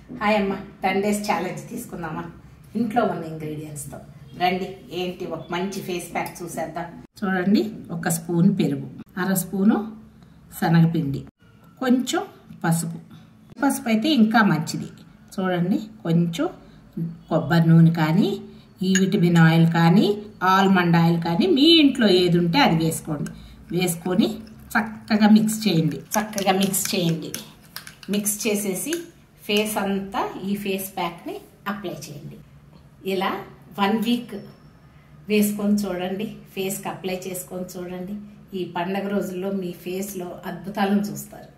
hi అమ్మ ten days challenge తీసుకుందామా ఇంట్లో ఉన్న ఇంగ్రీడియంట్స్తో రండి ఏంటి ఒక మంచి ఫేస్ ప్యాక్ చూసేద్దాం చూడండి ఒక స్పూన్ పెరుగు అర స్పూను శనగపిండి కొంచెం పసుపు పసుపు అయితే ఇంకా మంచిది చూడండి కొంచెం కొబ్బరి నూనె కానీ ఈ విటమిన్ ఆయిల్ కానీ ఆల్మండ్ ఆయిల్ కానీ మీ ఇంట్లో ఏది ఉంటే అది వేసుకోండి వేసుకొని చక్కగా మిక్స్ చేయండి చక్కగా మిక్స్ చేయండి మిక్స్ చేసేసి ఫేస్ అంతా ఈ ఫేస్ ప్యాక్ని అప్లై చేయండి ఇలా వన్ వీక్ వేసుకొని చూడండి ఫేస్కి అప్లై చేసుకొని చూడండి ఈ పండగ రోజుల్లో మీ ఫేస్లో అద్భుతాలను చూస్తారు